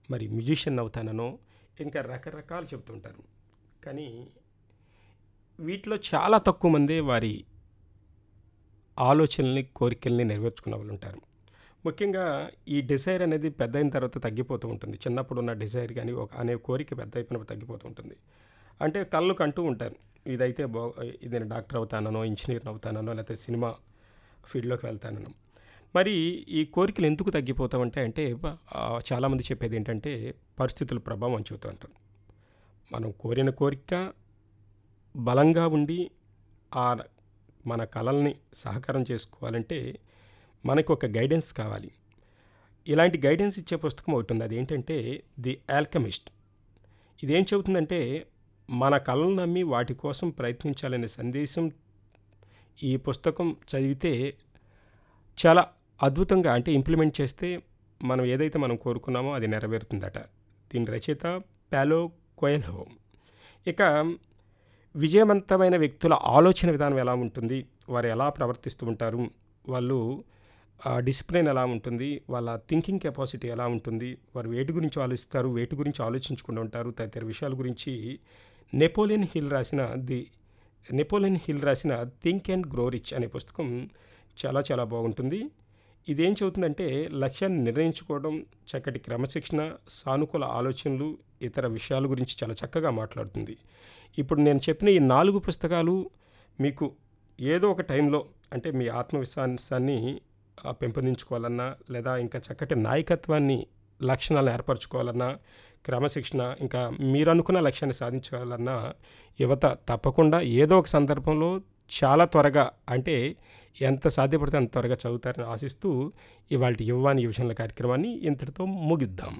మరి మ్యూజిషియన్ అవుతాననో ఇంకా రకరకాలు చెప్తుంటారు కానీ వీటిలో చాలా తక్కువ మందే వారి ఆలోచనల్ని కోరికల్ని నెరవేర్చుకున్న వాళ్ళు ఉంటారు ముఖ్యంగా ఈ డిజైర్ అనేది పెద్ద అయిన తర్వాత తగ్గిపోతూ ఉంటుంది చిన్నప్పుడు ఉన్న డిజైర్ కానీ ఒక అనే కోరిక పెద్ద అయిపోయినప్పుడు తగ్గిపోతూ ఉంటుంది అంటే కళ్ళు కంటూ ఉంటారు ఇదైతే బా ఇది నేను డాక్టర్ అవుతానో ఇంజనీర్ అవుతానో లేకపోతే సినిమా ఫీల్డ్లోకి వెళ్తానో మరి ఈ కోరికలు ఎందుకు తగ్గిపోతామంటే అంటే ఆ, చాలామంది చెప్పేది ఏంటంటే పరిస్థితుల ప్రభావం అని చెబుతూ ఉంటారు మనం కోరిన కోరిక బలంగా ఉండి ఆ మన కళల్ని సహకారం చేసుకోవాలంటే మనకు ఒక గైడెన్స్ కావాలి ఇలాంటి గైడెన్స్ ఇచ్చే పుస్తకం ఒకటి ఉంది అదేంటంటే ది ఆల్కమిస్ట్ ఇదేం చెబుతుందంటే మన కళలను నమ్మి వాటి కోసం ప్రయత్నించాలనే సందేశం ఈ పుస్తకం చదివితే చాలా అద్భుతంగా అంటే ఇంప్లిమెంట్ చేస్తే మనం ఏదైతే మనం కోరుకున్నామో అది నెరవేరుతుందట దీని రచయిత పాలో కోయల్హో ఇక విజయవంతమైన వ్యక్తుల ఆలోచన విధానం ఎలా ఉంటుంది వారు ఎలా ప్రవర్తిస్తూ ఉంటారు వాళ్ళు డిసిప్లిన్ ఎలా ఉంటుంది వాళ్ళ థింకింగ్ కెపాసిటీ ఎలా ఉంటుంది వారు వేటి గురించి ఆలోచిస్తారు వేటి గురించి ఆలోచించుకుంటూ ఉంటారు తదితర విషయాల గురించి నెపోలియన్ హిల్ రాసిన ది నెపోలియన్ హిల్ రాసిన థింక్ అండ్ గ్రో రిచ్ అనే పుస్తకం చాలా చాలా బాగుంటుంది ఇదేం చెబుతుందంటే లక్ష్యాన్ని నిర్ణయించుకోవడం చక్కటి క్రమశిక్షణ సానుకూల ఆలోచనలు ఇతర విషయాల గురించి చాలా చక్కగా మాట్లాడుతుంది ఇప్పుడు నేను చెప్పిన ఈ నాలుగు పుస్తకాలు మీకు ఏదో ఒక టైంలో అంటే మీ ఆత్మవిశ్వాసాన్ని ఆ, పెంపొందించుకోవాలన్నా లేదా ఇంకా చక్కటి నాయకత్వాన్ని లక్షణాలను ఏర్పరచుకోవాలన్నా క్రమశిక్షణ ఇంకా మీరు అనుకున్న లక్ష్యాన్ని సాధించాలన్నా యువత తప్పకుండా ఏదో ఒక సందర్భంలో చాలా త్వరగా అంటే ఎంత సాధ్యపడితే అంత త్వరగా చదువుతారని ఆశిస్తూ ఇవాళ యువాని యువజనుల కార్యక్రమాన్ని ఇంతటితో ముగిద్దాం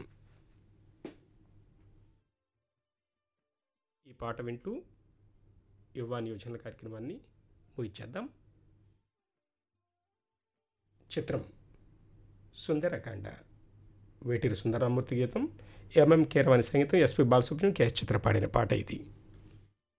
ఈ పాట వింటూ యువాని యువజనుల కార్యక్రమాన్ని ముగిచ్చేద్దాం చిత్రం సుందరకాండ వేటిరి సుందరమూర్తి గీతం ఎంఎం కీరవాణి సంగీతం ఎస్పి బాలసుబ్రహ్మణ్యం కేఎస్ చిత్ర పాడిన పాట ఇది